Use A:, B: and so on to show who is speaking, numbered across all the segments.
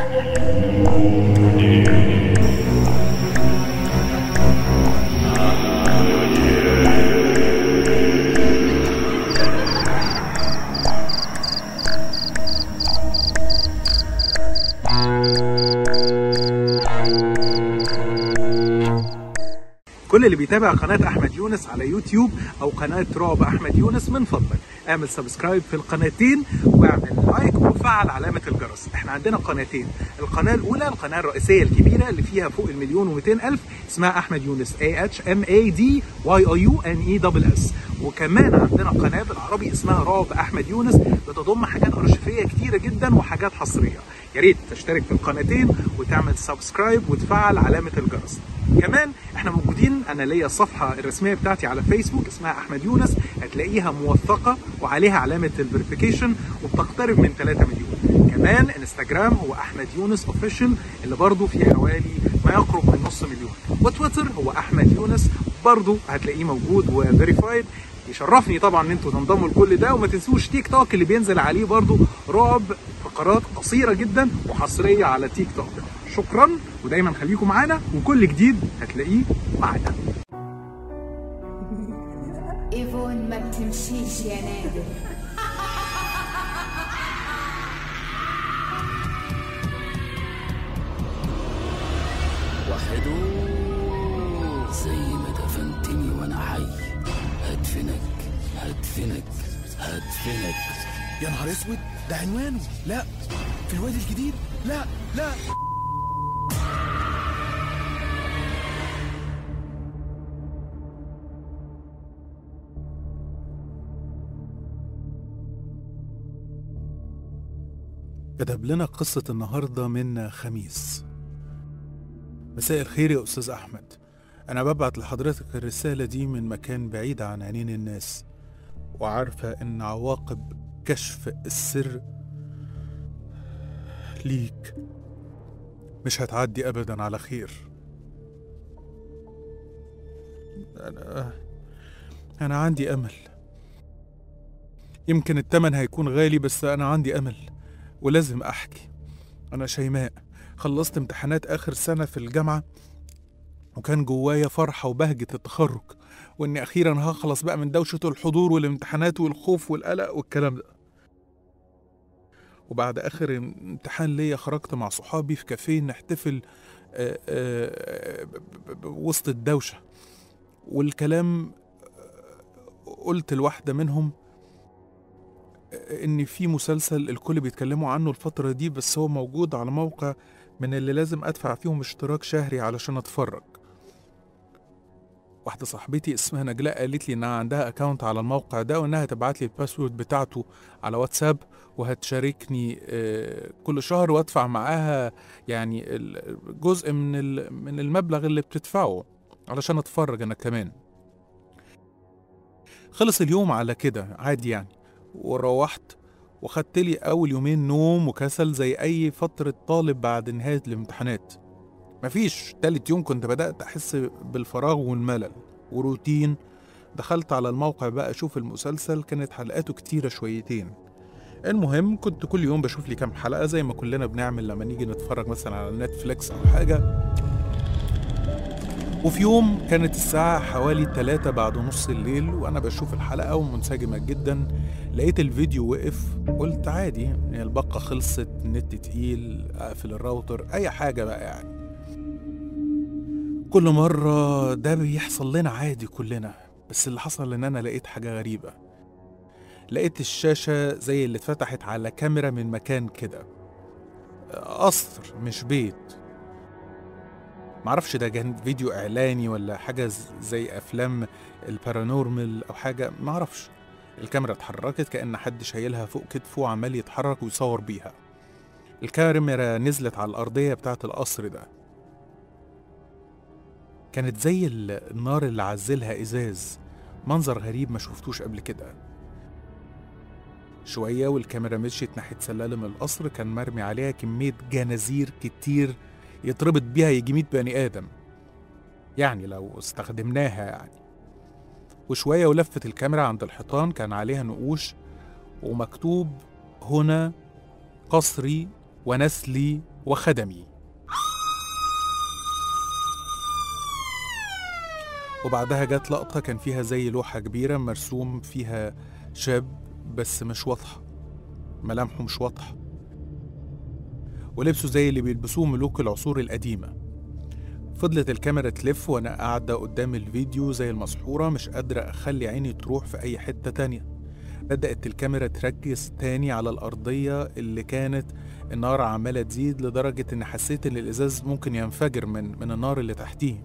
A: كل اللي بيتابع قناة أحمد يونس على يوتيوب أو قناة رعب أحمد يونس من فضلك اعمل سبسكرايب في القناتين واعمل لايك وفعل علامة الجرس احنا عندنا قناتين القناة الأولى القناة الرئيسية الكبيرة اللي فيها فوق المليون و200 ألف اسمها أحمد يونس A H M A D Y O U N E S S وكمان عندنا قناة بالعربي اسمها رعب أحمد يونس بتضم حاجات أرشيفية كتيرة جدا وحاجات حصرية يا ريت تشترك في القناتين وتعمل سبسكرايب وتفعل علامة الجرس كمان احنا موجودين انا ليا الصفحه الرسميه بتاعتي على فيسبوك اسمها احمد يونس هتلاقيها موثقه وعليها علامه الفيريفيكيشن وبتقترب من 3 مليون كمان انستجرام هو احمد يونس اوفيشال اللي برضه فيه حوالي ما يقرب من نص مليون وتويتر هو احمد يونس برضه هتلاقيه موجود وفيريفايد يشرفني طبعا ان انتوا تنضموا لكل ده وما تنسوش تيك توك اللي بينزل عليه برضه رعب فقرات قصيره جدا وحصريه على تيك توك شكرا ودايما خليكم معانا وكل جديد هتلاقيه معانا
B: ايفون ما بتمشيش يا نادر
C: وحدو زي ما دفنتني وانا حي هدفنك هدفنك هدفنك
D: يا نهار اسود ده عنوانه لا في الوادي الجديد لا لا
A: كتب لنا قصة النهاردة من خميس مساء الخير يا أستاذ أحمد أنا ببعت لحضرتك الرسالة دي من مكان بعيد عن عينين الناس وعارفة إن عواقب كشف السر ليك مش هتعدي أبدا على خير أنا أنا عندي أمل يمكن التمن هيكون غالي بس أنا عندي أمل ولازم أحكي أنا شيماء خلصت امتحانات آخر سنة في الجامعة وكان جوايا فرحة وبهجة التخرج وإني أخيرا هخلص بقى من دوشة الحضور والامتحانات والخوف والقلق والكلام ده وبعد آخر امتحان ليا خرجت مع صحابي في كافيه نحتفل آه، آه، ب- ب- ب- وسط الدوشة والكلام آه، قلت لواحدة منهم ان في مسلسل الكل بيتكلموا عنه الفترة دي بس هو موجود على موقع من اللي لازم ادفع فيهم اشتراك شهري علشان اتفرج واحدة صاحبتي اسمها نجلاء قالت لي انها عندها اكونت على الموقع ده وانها تبعت لي الباسورد بتاعته على واتساب وهتشاركني آه، كل شهر وادفع معاها يعني ال- جزء من ال- من المبلغ اللي بتدفعه علشان اتفرج انا كمان خلص اليوم على كده عادي يعني وروحت وخدت لي أول يومين نوم وكسل زي أي فترة طالب بعد نهاية الامتحانات مفيش تالت يوم كنت بدأت أحس بالفراغ والملل وروتين دخلت على الموقع بقى أشوف المسلسل كانت حلقاته كتيرة شويتين المهم كنت كل يوم بشوف لي كام حلقة زي ما كلنا بنعمل لما نيجي نتفرج مثلا على نتفليكس أو حاجة وفي يوم كانت الساعة حوالي تلاتة بعد نص الليل وأنا بشوف الحلقة ومنسجمة جدا لقيت الفيديو وقف قلت عادي يعني الباقة خلصت النت تقيل أقفل الراوتر أي حاجة بقى يعني كل مرة ده بيحصل لنا عادي كلنا بس اللي حصل إن أنا لقيت حاجة غريبة لقيت الشاشة زي اللي اتفتحت على كاميرا من مكان كده قصر مش بيت معرفش ده كان فيديو اعلاني ولا حاجه ز- زي افلام البارانورمال او حاجه معرفش الكاميرا اتحركت كأن حد شايلها فوق كتفه وعمال يتحرك ويصور بيها الكاميرا نزلت على الأرضية بتاعة القصر ده كانت زي ال- النار اللي عزلها إزاز منظر غريب ما شفتوش قبل كده شوية والكاميرا مشيت ناحية سلالم القصر كان مرمي عليها كمية جنازير كتير يتربط بيها يجي 100 بني آدم يعني لو استخدمناها يعني وشوية ولفت الكاميرا عند الحيطان كان عليها نقوش ومكتوب هنا قصري ونسلي وخدمي وبعدها جت لقطة كان فيها زي لوحة كبيرة مرسوم فيها شاب بس مش واضحة ملامحه مش واضحة ولبسه زي اللي بيلبسوه ملوك العصور القديمة فضلت الكاميرا تلف وانا قاعدة قدام الفيديو زي المسحورة مش قادرة اخلي عيني تروح في اي حتة تانية بدأت الكاميرا تركز تاني على الأرضية اللي كانت النار عمالة تزيد لدرجة إن حسيت إن الإزاز ممكن ينفجر من من النار اللي تحتيه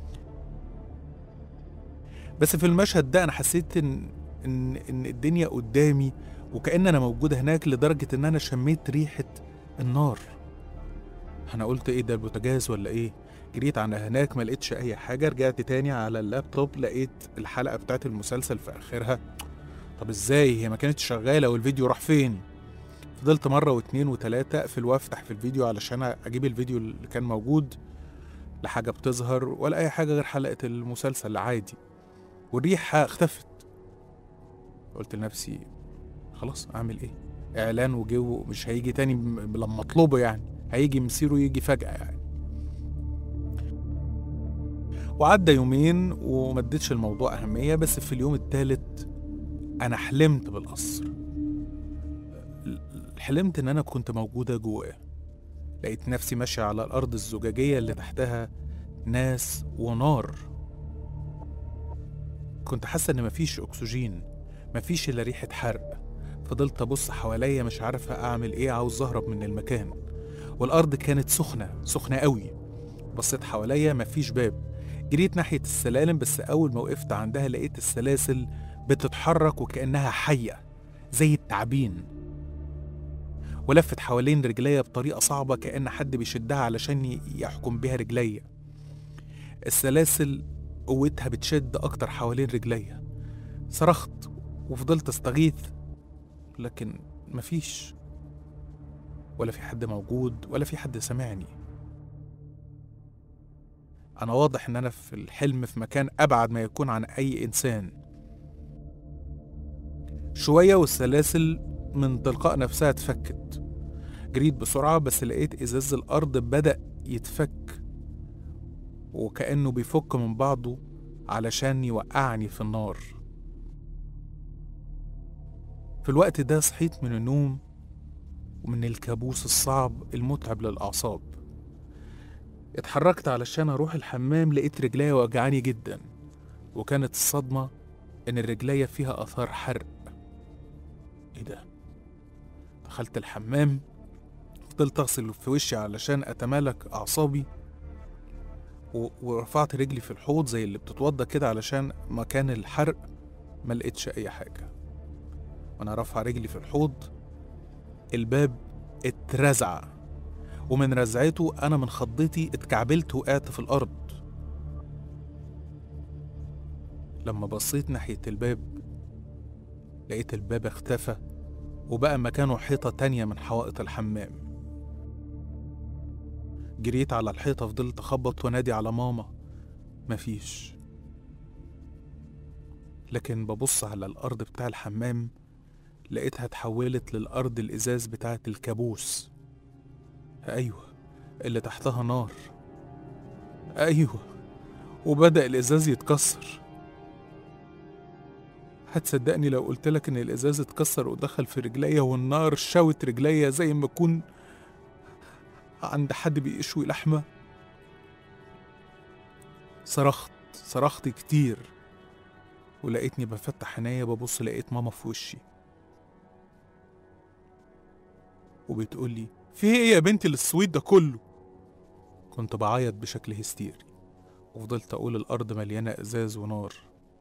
A: بس في المشهد ده أنا حسيت إن إن إن الدنيا قدامي وكأن أنا موجودة هناك لدرجة إن أنا شميت ريحة النار أنا قلت إيه ده البوتاجاز ولا إيه جريت على هناك ما لقيتش أي حاجة رجعت تاني على اللابتوب لقيت الحلقة بتاعت المسلسل في آخرها طب ازاي هي ما كانتش شغالة والفيديو راح فين فضلت مرة واتنين وتلاتة اقفل وافتح في الفيديو علشان اجيب الفيديو اللي كان موجود لا حاجة بتظهر ولا اي حاجة غير حلقة المسلسل العادي والريحة اختفت قلت لنفسي خلاص اعمل ايه اعلان وجو مش هيجي تاني م- لما اطلبه يعني هيجي مصيره يجي فجأة يعني وعدى يومين وما اديتش الموضوع أهمية بس في اليوم التالت أنا حلمت بالقصر حلمت إن أنا كنت موجودة جواه لقيت نفسي ماشية على الأرض الزجاجية اللي تحتها ناس ونار كنت حاسة إن مفيش أكسجين مفيش إلا ريحة حرق فضلت أبص حواليا مش عارفة أعمل إيه عاوز أهرب من المكان والأرض كانت سخنة سخنة قوي بصيت حواليا مفيش باب جريت ناحية السلالم بس أول ما وقفت عندها لقيت السلاسل بتتحرك وكأنها حية زي التعابين ولفت حوالين رجليا بطريقة صعبة كأن حد بيشدها علشان ي- يحكم بيها رجليا السلاسل قوتها بتشد أكتر حوالين رجليا صرخت وفضلت استغيث لكن مفيش ولا في حد موجود ولا في حد سمعني أنا واضح إن أنا في الحلم في مكان أبعد ما يكون عن أي إنسان شوية والسلاسل من تلقاء نفسها اتفكت جريت بسرعة بس لقيت إزاز الأرض بدأ يتفك وكأنه بيفك من بعضه علشان يوقعني في النار في الوقت ده صحيت من النوم ومن الكابوس الصعب المتعب للأعصاب اتحركت علشان أروح الحمام لقيت رجليا وجعاني جدا وكانت الصدمة إن الرجلية فيها آثار حرق إيه ده؟ دخلت الحمام فضلت أغسل في وشي علشان أتمالك أعصابي و... ورفعت رجلي في الحوض زي اللي بتتوضى كده علشان مكان الحرق ما لقيتش أي حاجة وأنا رافع رجلي في الحوض الباب اترزع ومن رزعته أنا من خضتي اتكعبلت وقعت في الأرض لما بصيت ناحية الباب لقيت الباب اختفى وبقى مكانه حيطة تانية من حوائط الحمام جريت على الحيطة فضلت أخبط وأنادي على ماما مفيش لكن ببص على الأرض بتاع الحمام لقيتها اتحولت للأرض الإزاز بتاعت الكابوس أيوة اللي تحتها نار أيوة وبدأ الإزاز يتكسر هتصدقني لو قلتلك إن الإزاز اتكسر ودخل في رجليا والنار شوت رجليا زي ما أكون عند حد بيشوي لحمة صرخت صرخت كتير ولقيتني بفتح عينيا ببص لقيت ماما في وشي وبتقولي في ايه يا بنتي للسويت ده كله كنت بعيط بشكل هستيري وفضلت اقول الارض مليانه ازاز ونار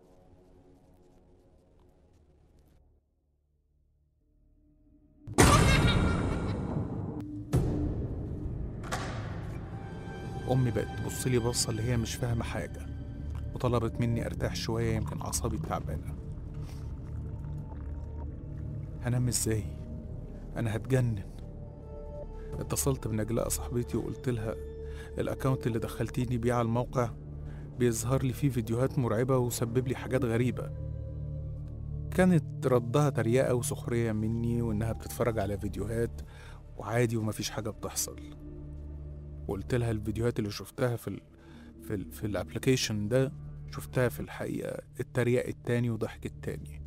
A: امي بقت تبص لي بصه اللي هي مش فاهمه حاجه وطلبت مني ارتاح شويه يمكن اعصابي تعبانه هنام ازاي انا هتجنن اتصلت بنجلاء صاحبتي وقلت لها الاكونت اللي دخلتيني بيه على الموقع بيظهر لي فيه فيديوهات مرعبة وسبب لي حاجات غريبة كانت ردها تريقة وسخرية مني وإنها بتتفرج على فيديوهات وعادي ومفيش حاجة بتحصل وقلت لها الفيديوهات اللي شفتها في ال في ال في الابلكيشن ده شفتها في الحقيقة اتريق التاني وضحك التاني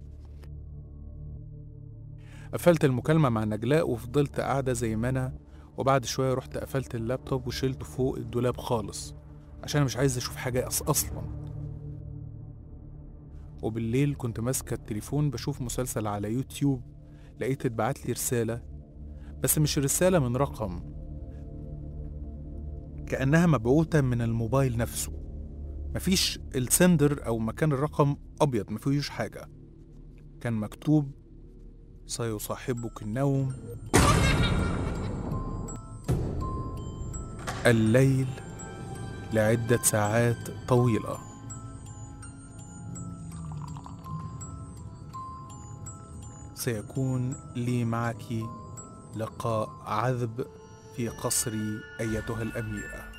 A: قفلت المكالمة مع نجلاء وفضلت قاعدة زي ما أنا وبعد شوية رحت قفلت اللابتوب وشيلته فوق الدولاب خالص عشان أنا مش عايز أشوف حاجة أص أصلا وبالليل كنت ماسكة التليفون بشوف مسلسل على يوتيوب لقيت اتبعت لي رسالة بس مش رسالة من رقم كأنها مبعوثة من الموبايل نفسه مفيش السندر أو مكان الرقم أبيض مفيهوش حاجة كان مكتوب سيصاحبك النوم الليل لعدة ساعات طويلة سيكون لي معك لقاء عذب في قصري أيتها الأميرة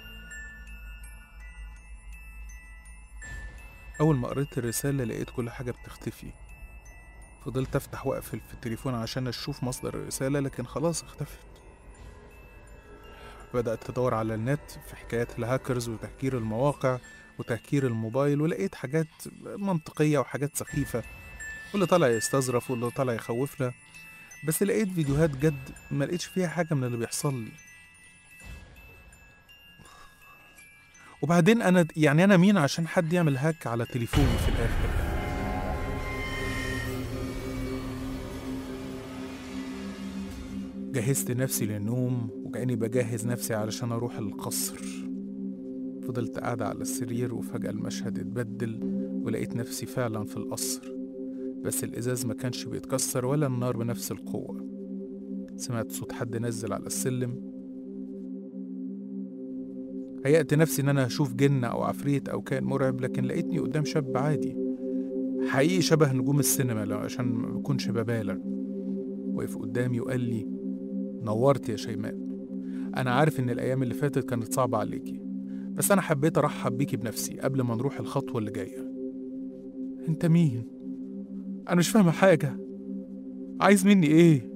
A: أول ما قريت الرسالة لقيت كل حاجة بتختفي فضلت أفتح وأقفل في التليفون عشان أشوف مصدر الرسالة لكن خلاص اختفت بدأت أدور على النت في حكايات الهاكرز وتهكير المواقع وتهكير الموبايل ولقيت حاجات منطقية وحاجات سخيفة واللي طالع يستظرف واللي طالع يخوفنا بس لقيت فيديوهات جد ما لقيتش فيها حاجة من اللي بيحصل لي وبعدين أنا يعني أنا مين عشان حد يعمل هاك على تليفوني في الآخر جهزت نفسي للنوم وكأني بجهز نفسي علشان أروح القصر فضلت قاعدة على السرير وفجأة المشهد اتبدل ولقيت نفسي فعلا في القصر بس الإزاز ما كانش بيتكسر ولا النار بنفس القوة سمعت صوت حد نزل على السلم هيأت نفسي إن أنا هشوف جن أو عفريت أو كائن مرعب لكن لقيتني قدام شاب عادي حقيقي شبه نجوم السينما لو عشان ما بكونش ببالغ وقف قدامي وقال لي نورت يا شيماء أنا عارف إن الأيام اللي فاتت كانت صعبة عليكي بس أنا حبيت أرحب بيكي بنفسي قبل ما نروح الخطوة اللي جاية أنت مين؟ أنا مش فاهمة حاجة عايز مني إيه؟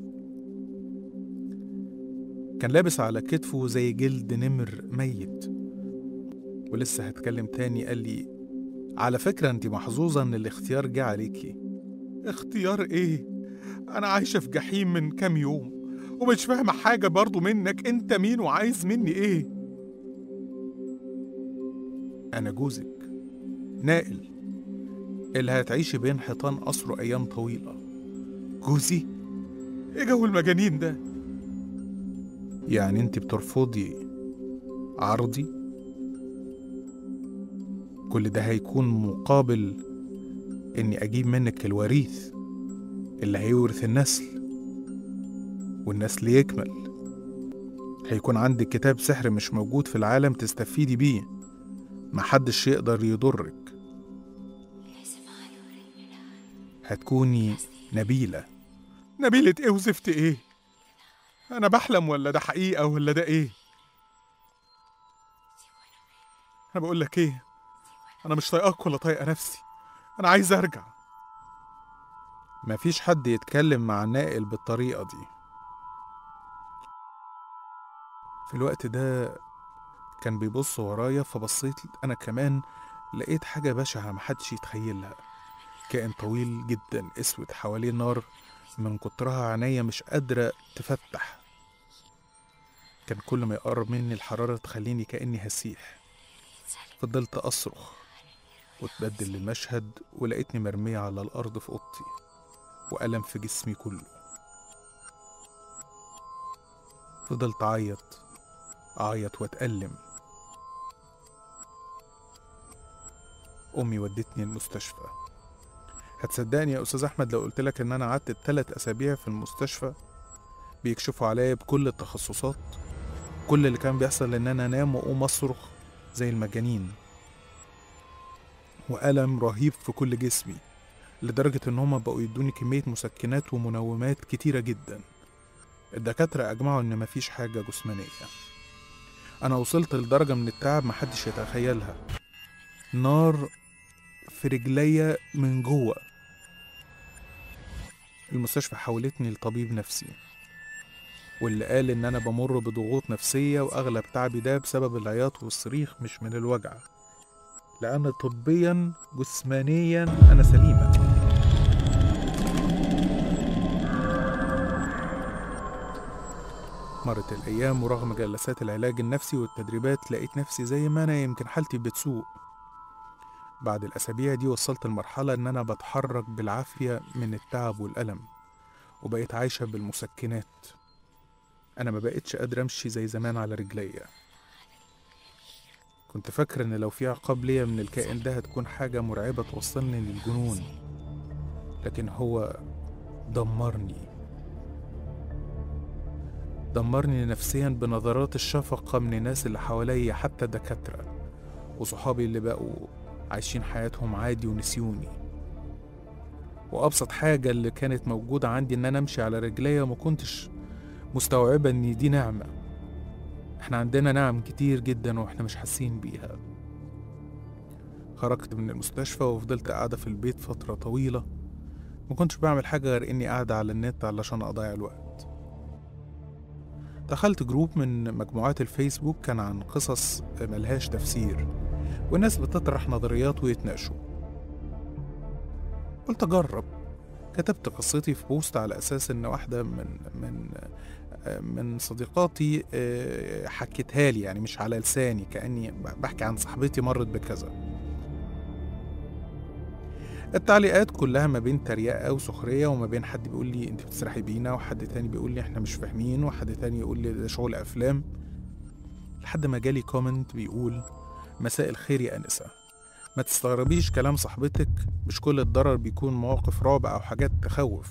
A: كان لابس على كتفه زي جلد نمر ميت ولسه هتكلم تاني قال لي على فكرة انت محظوظة ان الاختيار جه عليكي اختيار ايه؟ انا عايشة في جحيم من كام يوم ومش فاهمة حاجة برضو منك انت مين وعايز مني ايه؟ انا جوزك نائل اللي هتعيشي بين حيطان قصره ايام طويلة جوزي؟ ايه جو المجانين ده؟ يعني انت بترفضي عرضي كل ده هيكون مقابل اني اجيب منك الوريث اللي هيورث النسل والنسل يكمل هيكون عندك كتاب سحر مش موجود في العالم تستفيدي بيه محدش يقدر يضرك هتكوني نبيلة نبيلة ايه وزفت ايه انا بحلم ولا ده حقيقة ولا ده ايه انا بقول لك ايه انا مش طايقاك ولا طايقة نفسي انا عايز ارجع مفيش حد يتكلم مع نائل بالطريقة دي في الوقت ده كان بيبص ورايا فبصيت انا كمان لقيت حاجة بشعة محدش يتخيلها كائن طويل جدا اسود حواليه نار من كترها عينيا مش قادرة تفتح كان كل ما يقرب مني الحرارة تخليني كأني هسيح فضلت أصرخ وتبدل المشهد ولقيتني مرمية على الأرض في أوضتي وألم في جسمي كله فضلت أعيط أعيط وأتألم أمي ودتني المستشفى هتصدقني يا أستاذ أحمد لو قلت لك إن أنا قعدت تلات أسابيع في المستشفى بيكشفوا عليا بكل التخصصات كل اللي كان بيحصل إن أنا أنام وأقوم أصرخ زي المجانين وألم رهيب في كل جسمي لدرجة إن هما بقوا يدوني كمية مسكنات ومنومات كتيرة جدا الدكاترة أجمعوا إن مفيش حاجة جسمانية أنا وصلت لدرجة من التعب محدش يتخيلها نار في رجليا من جوه المستشفى حولتني لطبيب نفسي واللي قال إن أنا بمر بضغوط نفسية وأغلب تعبي ده بسبب العياط والصريخ مش من الوجع لأن طبيا جسمانيا أنا سليمة مرت الأيام ورغم جلسات العلاج النفسي والتدريبات لقيت نفسي زي ما أنا يمكن حالتي بتسوء بعد الأسابيع دي وصلت لمرحلة إن أنا بتحرك بالعافية من التعب والألم وبقيت عايشة بالمسكنات أنا ما بقتش قادر أمشي زي زمان على رجليا كنت فاكر إن لو في عقاب ليا من الكائن ده هتكون حاجة مرعبة توصلني للجنون لكن هو دمرني دمرني نفسيا بنظرات الشفقة من الناس اللي حواليا حتى دكاترة وصحابي اللي بقوا عايشين حياتهم عادي ونسيوني وأبسط حاجة اللي كانت موجودة عندي إن أنا أمشي على رجليا وما كنتش مستوعبة إن دي نعمة إحنا عندنا نعم كتير جدا وإحنا مش حاسين بيها خرجت من المستشفى وفضلت قاعدة في البيت فترة طويلة ما كنتش بعمل حاجة غير إني قاعدة على النت علشان أضيع الوقت دخلت جروب من مجموعات الفيسبوك كان عن قصص ملهاش تفسير والناس بتطرح نظريات ويتناقشوا قلت أجرب كتبت قصتي في بوست على أساس إن واحدة من من من صديقاتي آه، حكتها لي يعني مش على لساني كأني بحكي عن صاحبتي مرت بكذا التعليقات كلها ما بين تريقة وسخرية وما بين حد بيقول لي انت بتسرحي بينا وحد تاني بيقول لي احنا مش فاهمين وحد تاني يقول لي ده شغل افلام لحد ما جالي كومنت بيقول مساء الخير يا انسة ما تستغربيش كلام صاحبتك مش كل الضرر بيكون مواقف رعب او حاجات تخوف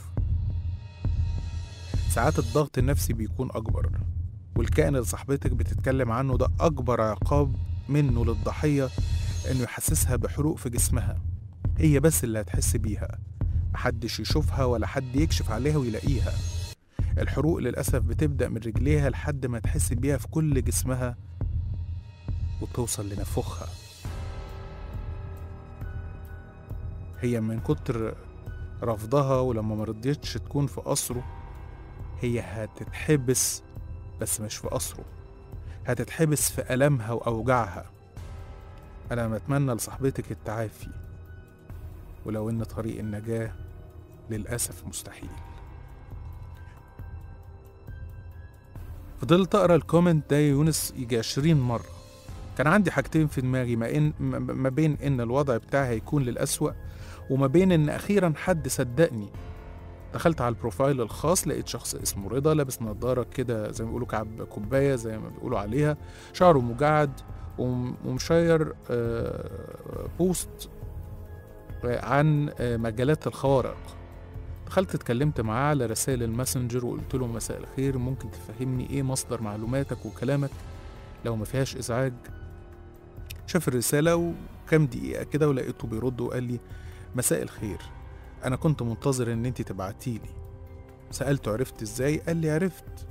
A: ساعات الضغط النفسي بيكون اكبر والكائن اللي صاحبتك بتتكلم عنه ده اكبر عقاب منه للضحية انه يحسسها بحروق في جسمها هي بس اللي هتحس بيها محدش يشوفها ولا حد يكشف عليها ويلاقيها الحروق للأسف بتبدأ من رجليها لحد ما تحس بيها في كل جسمها وتوصل لنفوخها هي من كتر رفضها ولما مرضيتش تكون في قصره هي هتتحبس بس مش في قصره هتتحبس في ألمها وأوجاعها أنا بتمنى لصاحبتك التعافي ولو إن طريق النجاة للأسف مستحيل فضلت أقرأ الكومنت ده يا يونس يجي عشرين مرة كان عندي حاجتين في دماغي ما, إن ما بين إن الوضع بتاعي هيكون للأسوأ وما بين إن أخيرا حد صدقني دخلت على البروفايل الخاص لقيت شخص اسمه رضا لابس نظارة كده زي ما بيقولوا كعب كوباية زي ما بيقولوا عليها شعره مجعد وم- ومشير آه، بوست عن مجالات الخوارق دخلت اتكلمت معاه على رسائل الماسنجر وقلت له مساء الخير ممكن تفهمني ايه مصدر معلوماتك وكلامك لو ما فيهاش ازعاج شاف الرسالة وكام دقيقة كده ولقيته بيرد وقال لي مساء الخير انا كنت منتظر ان انت تبعتيلي سألته عرفت ازاي قال لي عرفت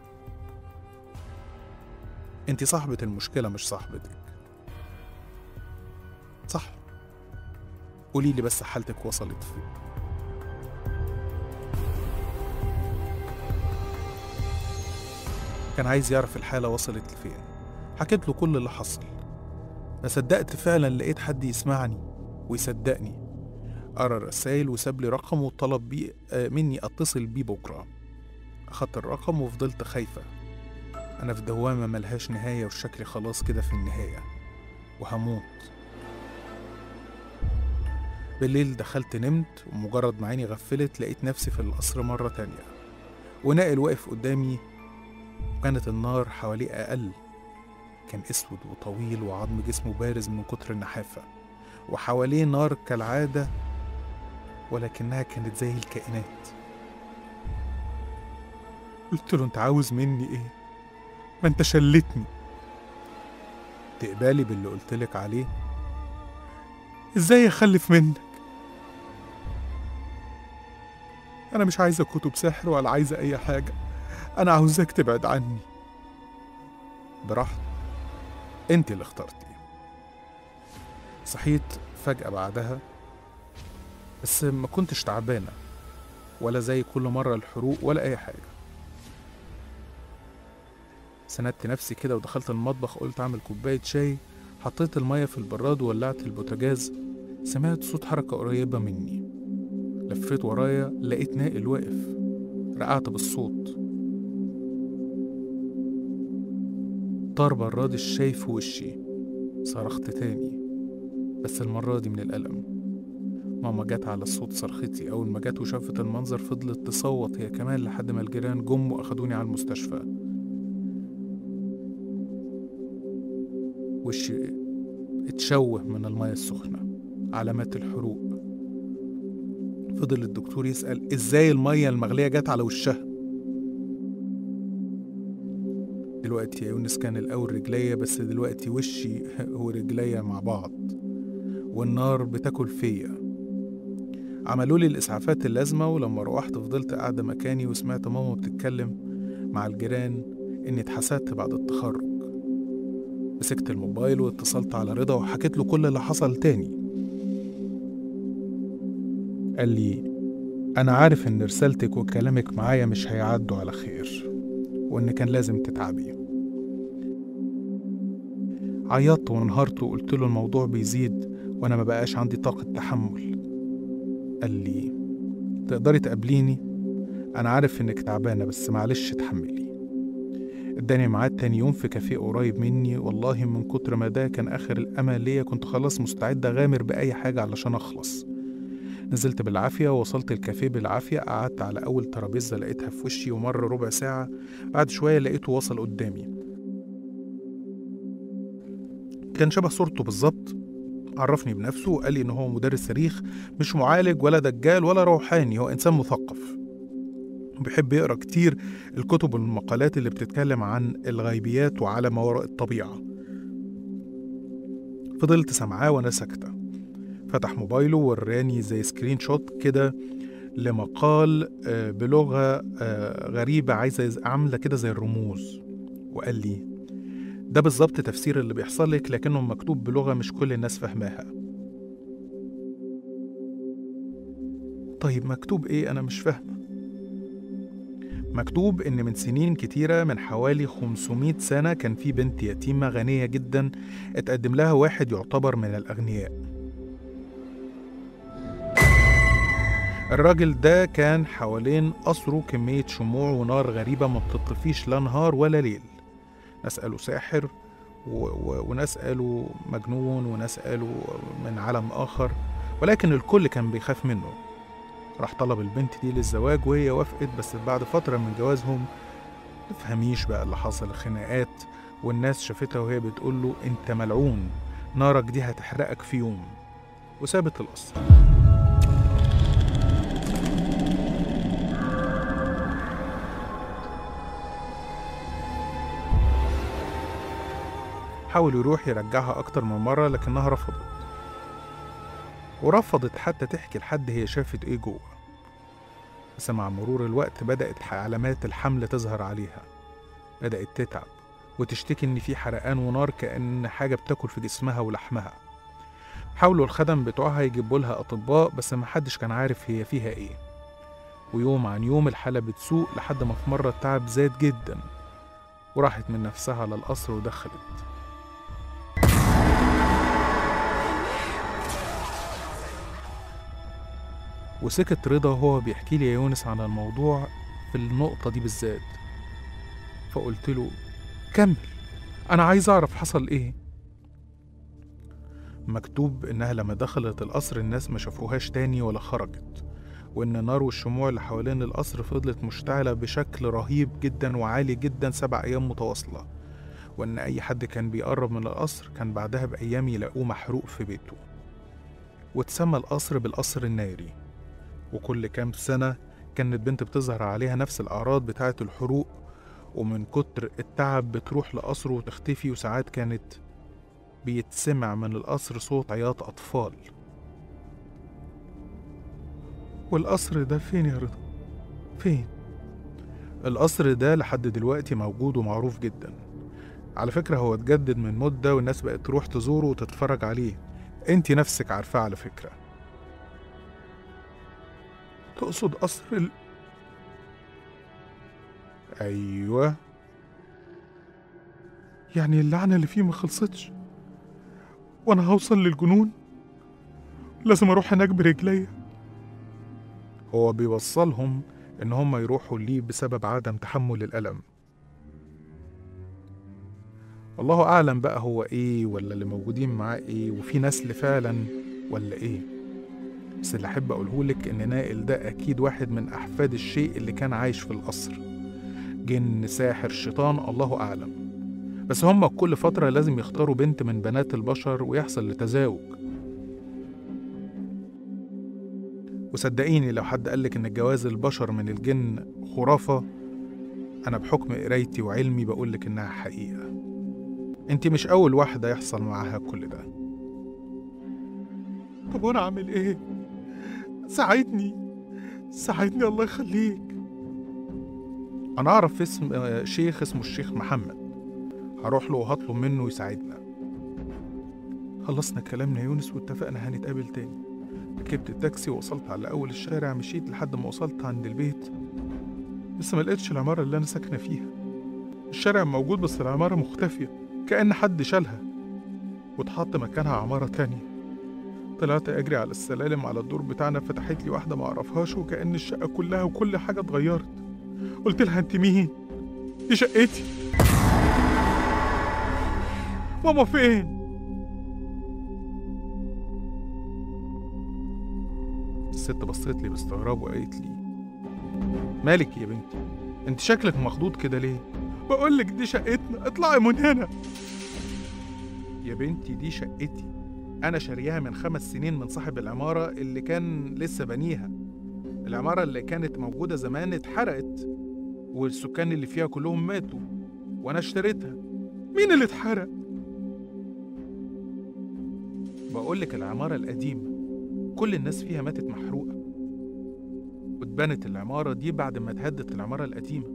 A: انت صاحبة المشكلة مش صاحبتك صح قولي لي بس حالتك وصلت فين كان عايز يعرف الحالة وصلت لفين حكيت له كل اللي حصل ما صدقت فعلا لقيت حد يسمعني ويصدقني قرا الرسايل وساب لي رقم وطلب بيه آه، مني اتصل بيه بكرة أخدت الرقم وفضلت خايفة أنا في دوامة ملهاش نهاية وشكلي خلاص كده في النهاية وهموت بالليل دخلت نمت ومجرد ما عيني غفلت لقيت نفسي في القصر مرة تانية ونائل واقف قدامي وكانت النار حواليه أقل كان أسود وطويل وعظم جسمه بارز من كتر النحافة وحواليه نار كالعادة ولكنها كانت زي الكائنات قلت له انت عاوز مني ايه ما انت شلتني تقبلي باللي قلتلك عليه ازاي اخلف منك انا مش عايزه كتب سحر ولا عايزه اي حاجه انا عاوزاك تبعد عني براحتك انت اللي اخترتي صحيت فجأة بعدها بس ما كنتش تعبانة ولا زي كل مرة الحروق ولا أي حاجة سندت نفسي كده ودخلت المطبخ قلت اعمل كوباية شاي حطيت المية في البراد وولعت البوتاجاز سمعت صوت حركة قريبة مني لفيت ورايا لقيت نائل واقف رقعت بالصوت طار براد الشاي في وشي صرخت تاني بس المرة دي من الألم ماما جت على صوت صرختي أول ما جت وشافت المنظر فضلت تصوت هي كمان لحد ما الجيران جم وأخدوني على المستشفى وشي اتشوه من المية السخنة علامات الحروق فضل الدكتور يسأل ازاي المية المغلية جت على وشها دلوقتي يا يونس كان الأول رجليا بس دلوقتي وشي ورجليا مع بعض والنار بتاكل فيا عملوا لي الإسعافات اللازمة ولما روحت فضلت قاعدة مكاني وسمعت ماما بتتكلم مع الجيران إني اتحسدت بعد التخرج مسكت الموبايل واتصلت على رضا وحكيت له كل اللي حصل تاني قال لي أنا عارف إن رسالتك وكلامك معايا مش هيعدوا على خير وإن كان لازم تتعبي عيطت وانهارت وقلت له الموضوع بيزيد وأنا ما بقاش عندي طاقة تحمل قال لي تقدري تقابليني أنا عارف إنك تعبانة بس معلش اتحملي اداني ميعاد تاني يوم في كافيه قريب مني والله من كتر ما ده كان آخر الأمل ليا كنت خلاص مستعد أغامر بأي حاجة علشان أخلص نزلت بالعافية ووصلت الكافيه بالعافية قعدت على أول ترابيزة لقيتها في وشي ومر ربع ساعة بعد شوية لقيته وصل قدامي كان شبه صورته بالظبط عرفني بنفسه وقال لي إن هو مدرس تاريخ مش معالج ولا دجال ولا روحاني هو إنسان مثقف وبيحب يقرأ كتير الكتب والمقالات اللي بتتكلم عن الغيبيات وعلى ما وراء الطبيعة فضلت سامعاه وأنا ساكتة فتح موبايله وراني زي سكرين شوت كده لمقال آه، بلغة آه، غريبة عايزة عاملة كده زي الرموز وقال لي ده بالظبط تفسير اللي بيحصل لك لكنه مكتوب بلغة مش كل الناس فاهماها طيب مكتوب ايه انا مش فاهمة مكتوب ان من سنين كتيرة من حوالي 500 سنة كان في بنت يتيمة غنية جدا اتقدم لها واحد يعتبر من الاغنياء الراجل ده كان حوالين قصره كمية شموع ونار غريبة ما بتطفيش لا نهار ولا ليل ناس قالوا ساحر و... و... وناس قالوا مجنون وناس قالوا من عالم آخر ولكن الكل كان بيخاف منه راح طلب البنت دي للزواج وهي وافقت بس بعد فترة من جوازهم تفهميش بقى اللي حصل خناقات والناس شافتها وهي بتقول له انت ملعون نارك دي هتحرقك في يوم وسابت القصر حاول يروح يرجعها أكتر من مرة لكنها رفضت ورفضت حتى تحكي لحد هي شافت إيه جوه بس مع مرور الوقت بدأت علامات الحمل تظهر عليها بدأت تتعب وتشتكي إن في حرقان ونار كأن حاجة بتاكل في جسمها ولحمها حاولوا الخدم بتوعها يجيبوا لها أطباء بس محدش كان عارف هي فيها إيه ويوم عن يوم الحالة بتسوء لحد ما في مرة التعب زاد جدا وراحت من نفسها على القصر ودخلت وسكت رضا وهو بيحكي لي يا يونس عن الموضوع في النقطة دي بالذات فقلت له كمل أنا عايز أعرف حصل إيه مكتوب إنها لما دخلت القصر الناس ما شافوهاش تاني ولا خرجت وإن النار والشموع اللي حوالين القصر فضلت مشتعلة بشكل رهيب جدا وعالي جدا سبع أيام متواصلة وإن أي حد كان بيقرب من القصر كان بعدها بأيام يلاقوه محروق في بيته واتسمى القصر بالقصر الناري وكل كام سنة كانت بنت بتظهر عليها نفس الأعراض بتاعة الحروق ومن كتر التعب بتروح لقصره وتختفي وساعات كانت بيتسمع من القصر صوت عياط أطفال والقصر ده فين يا رضا؟ فين؟ القصر ده لحد دلوقتي موجود ومعروف جدا على فكرة هو اتجدد من مدة والناس بقت تروح تزوره وتتفرج عليه انت نفسك عارفاه على فكرة تقصد قصر ال... أيوة
E: يعني اللعنة اللي فيه ما خلصتش وأنا هوصل للجنون لازم أروح هناك برجليا هو بيوصلهم إن هم يروحوا ليه بسبب عدم تحمل الألم الله أعلم بقى هو إيه ولا اللي موجودين معاه إيه وفي نسل فعلا ولا إيه بس اللي أحب أقوله لك إن نائل ده أكيد واحد من أحفاد الشيء اللي كان عايش في القصر جن ساحر شيطان الله أعلم بس هم كل فترة لازم يختاروا بنت من بنات البشر ويحصل لتزاوج وصدقيني لو حد قالك إن جواز البشر من الجن خرافة أنا بحكم قرايتي وعلمي بقولك إنها حقيقة انت مش أول واحدة يحصل معاها كل ده طب وأنا أعمل إيه؟ ساعدني ساعدني الله يخليك أنا أعرف اسم آه، شيخ اسمه الشيخ محمد هروح له وهطلب منه يساعدنا خلصنا كلامنا يا يونس واتفقنا هنتقابل تاني ركبت التاكسي ووصلت على أول الشارع مشيت لحد ما وصلت عند البيت لسه ما لقيتش العمارة اللي أنا ساكنة فيها الشارع موجود بس العمارة مختفية كأن حد شالها واتحط مكانها عمارة تانية طلعت أجري على السلالم على الدور بتاعنا فتحت لي واحدة معرفهاش وكأن الشقة كلها وكل حاجة اتغيرت قلت لها انت مين؟ دي شقتي ماما فين؟ الست بصيت لي باستغراب وقالت لي مالك يا بنتي انت شكلك مخضوض كده ليه بقول لك دي شقتنا اطلعي من هنا يا بنتي دي شقتي انا شاريها من خمس سنين من صاحب العمارة اللي كان لسه بنيها العمارة اللي كانت موجودة زمان اتحرقت والسكان اللي فيها كلهم ماتوا وانا اشتريتها مين اللي اتحرق بقول لك العمارة القديمة كل الناس فيها ماتت محروقة واتبنت العمارة دي بعد ما اتهدت العمارة القديمة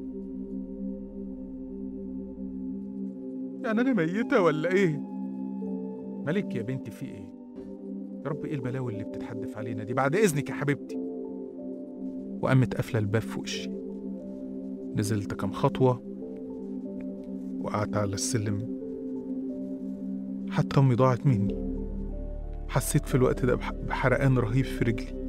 E: يعني أنا ميتة ولا إيه؟ مالك يا بنتي في إيه؟ يا رب إيه البلاوي اللي بتتحدف علينا دي بعد إذنك يا حبيبتي وقامت قافلة الباب في وشي نزلت كام خطوة وقعدت على السلم حتى أمي ضاعت مني حسيت في الوقت ده بح- بحرقان رهيب في رجلي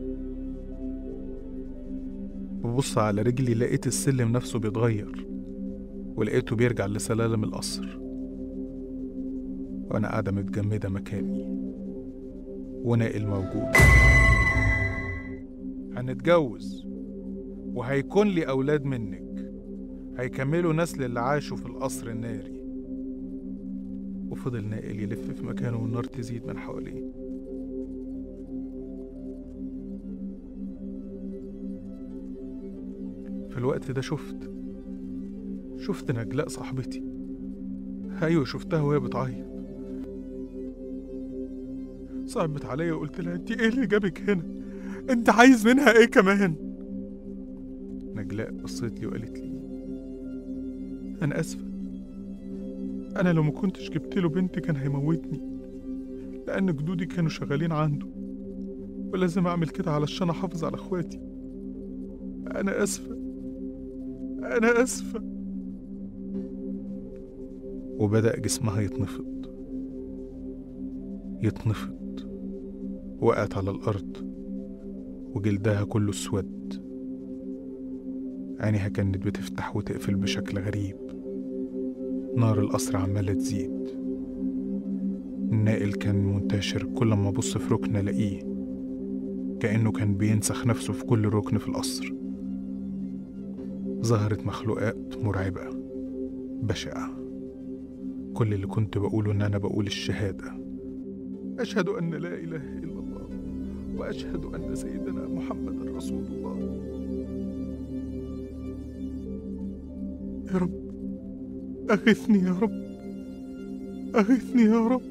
E: ببص على رجلي لقيت السلم نفسه بيتغير ولقيته بيرجع لسلالم القصر وأنا قاعدة متجمدة مكاني ونائل موجود هنتجوز وهيكون لي أولاد منك هيكملوا نسل اللي عاشوا في القصر الناري وفضل نائل يلف في مكانه والنار تزيد من حواليه في الوقت ده شفت شفت نجلاء صاحبتي ايوه شفتها وهي بتعيط صعبت عليا وقلت لها انت ايه اللي جابك هنا انت عايز منها ايه كمان نجلاء بصيت لي وقالت لي انا اسفه انا لو ما كنتش جبت له بنت كان هيموتني لان جدودي كانوا شغالين عنده ولازم اعمل كده علشان احافظ على اخواتي انا اسفه انا اسفه وبدا جسمها يتنفض يتنفض وقعت على الارض وجلدها كله اسود عينيها كانت بتفتح وتقفل بشكل غريب نار القصر عمالة تزيد النائل كان منتشر كل ما أبص في ركن ألاقيه كأنه كان بينسخ نفسه في كل ركن في القصر ظهرت مخلوقات مرعبة بشعة كل اللي كنت بقوله إن أنا بقول الشهادة أشهد أن لا إله إلا الله وأشهد أن سيدنا محمد رسول الله يا رب أغثني يا رب أغثني يا رب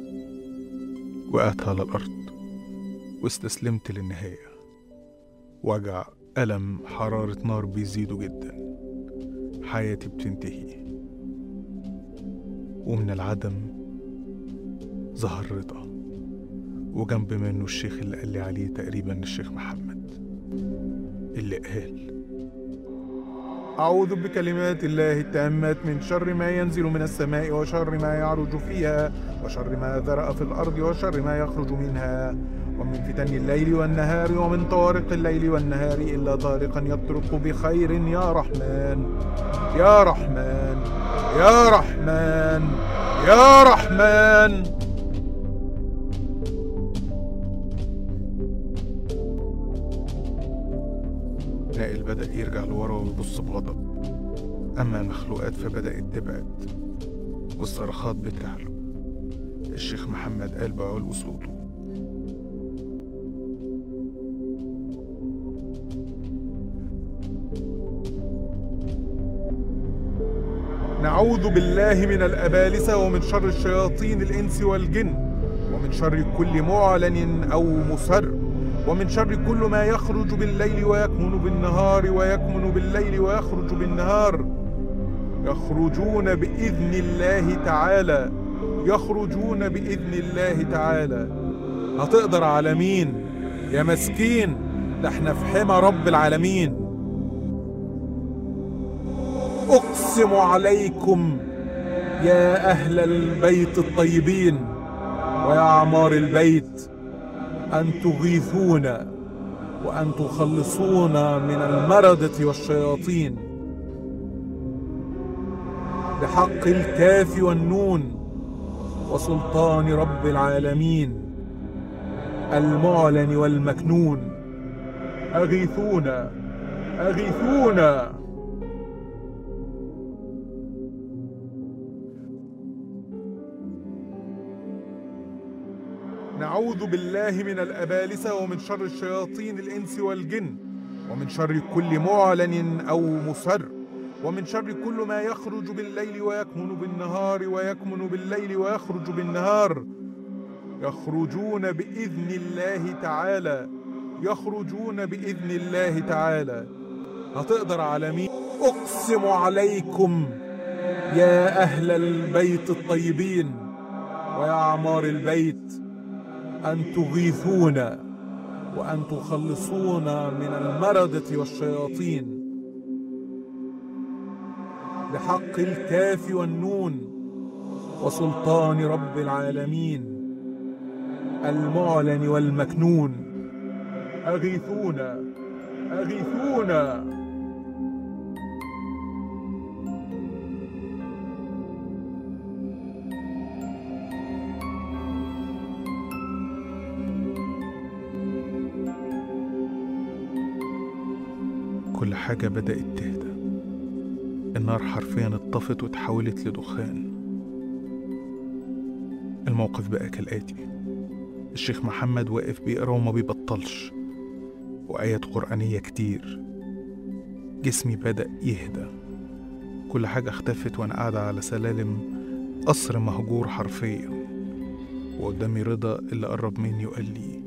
E: وقعت على الأرض واستسلمت للنهاية وجع ألم حرارة نار بيزيدوا جدا حياتي بتنتهي ومن العدم ظهر رضا وجنب منه الشيخ اللي قال لي عليه تقريبا الشيخ محمد اللي قال أعوذ بكلمات الله التامات من شر ما ينزل من السماء وشر ما يعرج فيها وشر ما ذرأ في الأرض وشر ما يخرج منها ومن فتن الليل والنهار ومن طوارق الليل والنهار إلا طارقا يطرق بخير يا رحمن يا رحمن يا رحمن يا رحمن نائل بدأ يرجع لورا ويبص بغضب أما المخلوقات فبدأت تبعد والصرخات بتعلو الشيخ محمد قال بعلو صوته نعوذ بالله من الأبالسة ومن شر الشياطين الإنس والجن ومن شر كل معلن أو مسر ومن شر كل ما يخرج بالليل ويكمن بالنهار ويكمن بالليل ويخرج بالنهار يخرجون بإذن الله تعالى يخرجون بإذن الله تعالى هتقدر على مين يا مسكين ده احنا في حمى رب العالمين أقسم عليكم يا أهل البيت الطيبين ويا أعمار البيت أن تغيثونا وأن تخلصونا من المردة والشياطين بحق الكاف والنون وسلطان رب العالمين المعلن والمكنون أغيثونا أغيثونا نعوذ بالله من الأبالسة ومن شر الشياطين الإنس والجن ومن شر كل معلن أو مسر ومن شر كل ما يخرج بالليل ويكمن بالنهار ويكمن بالليل ويخرج بالنهار يخرجون بإذن الله تعالى يخرجون بإذن الله تعالى هتقدر على مين أقسم عليكم يا أهل البيت الطيبين ويا أعمار البيت أن تغيثونا وأن تخلصونا من المردة والشياطين بحق الكاف والنون وسلطان رب العالمين المعلن والمكنون أغيثونا أغيثونا كل حاجة بدأت تهدى النار حرفيا اتطفت وتحولت لدخان الموقف بقى كالآتي الشيخ محمد واقف بيقرا وما بيبطلش وآيات قرآنية كتير جسمي بدأ يهدى كل حاجة اختفت وأنا قاعدة على سلالم قصر مهجور حرفيا وقدامي رضا اللي قرب مني وقال لي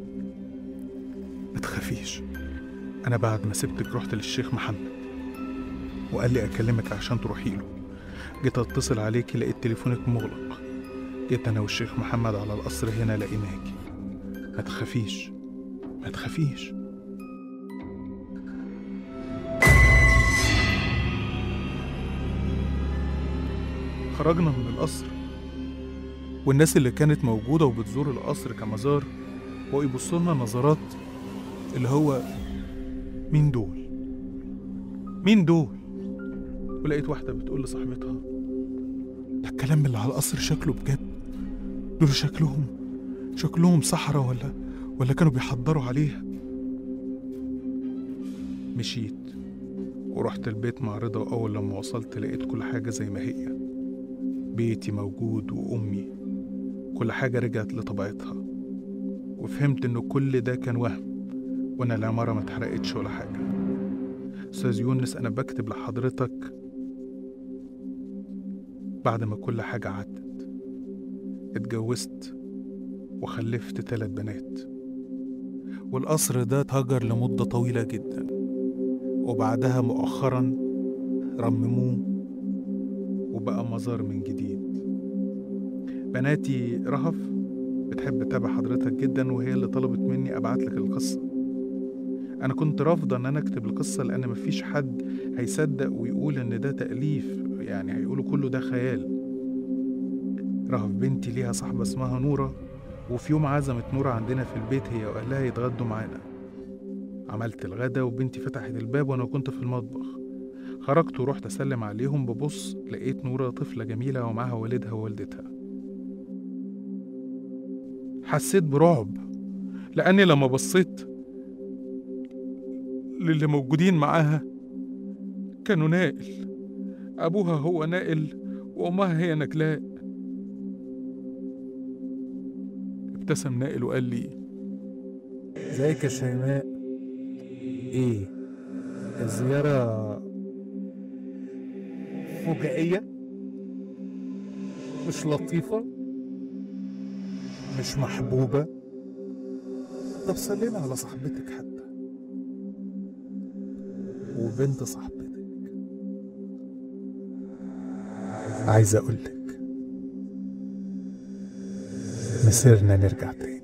E: ما تخافيش أنا بعد ما سبتك رحت للشيخ محمد وقال لي أكلمك عشان تروحي له جيت أتصل عليكي لقيت تليفونك مغلق جيت أنا والشيخ محمد على القصر هنا لقيناكي ما تخافيش ما تخافيش خرجنا من القصر والناس اللي كانت موجودة وبتزور القصر كمزار بقوا يبصوا لنا نظرات اللي هو مين دول مين دول ولقيت واحدة بتقول لصاحبتها ده الكلام اللي على القصر شكله بجد دول شكلهم شكلهم صحراء ولا ولا كانوا بيحضروا عليها مشيت ورحت البيت مع رضا وأول لما وصلت لقيت كل حاجة زي ما هي بيتي موجود وأمي كل حاجة رجعت لطبيعتها وفهمت إن كل ده كان وهم وإن العمارة ما اتحرقتش ولا حاجة أستاذ يونس أنا بكتب لحضرتك بعد ما كل حاجة عدت اتجوزت وخلفت تلات بنات والقصر ده اتهجر لمدة طويلة جدا وبعدها مؤخرا رمموه وبقى مزار من جديد بناتي رهف بتحب تتابع حضرتك جدا وهي اللي طلبت مني ابعت لك القصة أنا كنت رافضة إن أنا أكتب القصة لأن مفيش حد هيصدق ويقول إن ده تأليف يعني هيقولوا كله ده خيال رهف بنتي ليها صاحبة اسمها نورة وفي يوم عزمت نورة عندنا في البيت هي وأهلها يتغدوا معانا عملت الغدا وبنتي فتحت الباب وأنا كنت في المطبخ خرجت ورحت أسلم عليهم ببص لقيت نورة طفلة جميلة ومعاها والدها ووالدتها حسيت برعب لأني لما بصيت للي موجودين معاها كانوا نائل أبوها هو نائل وأمها هي نجلاء ابتسم نائل وقال لي ازيك يا شيماء ايه الزيارة فجائية مش لطيفة مش محبوبة طب سلمي على صاحبتك حتى وبنت صاحبتك عايز اقولك مسيرنا نرجع تاني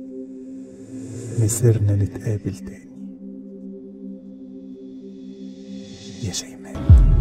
E: مسيرنا نتقابل تاني يا شيماء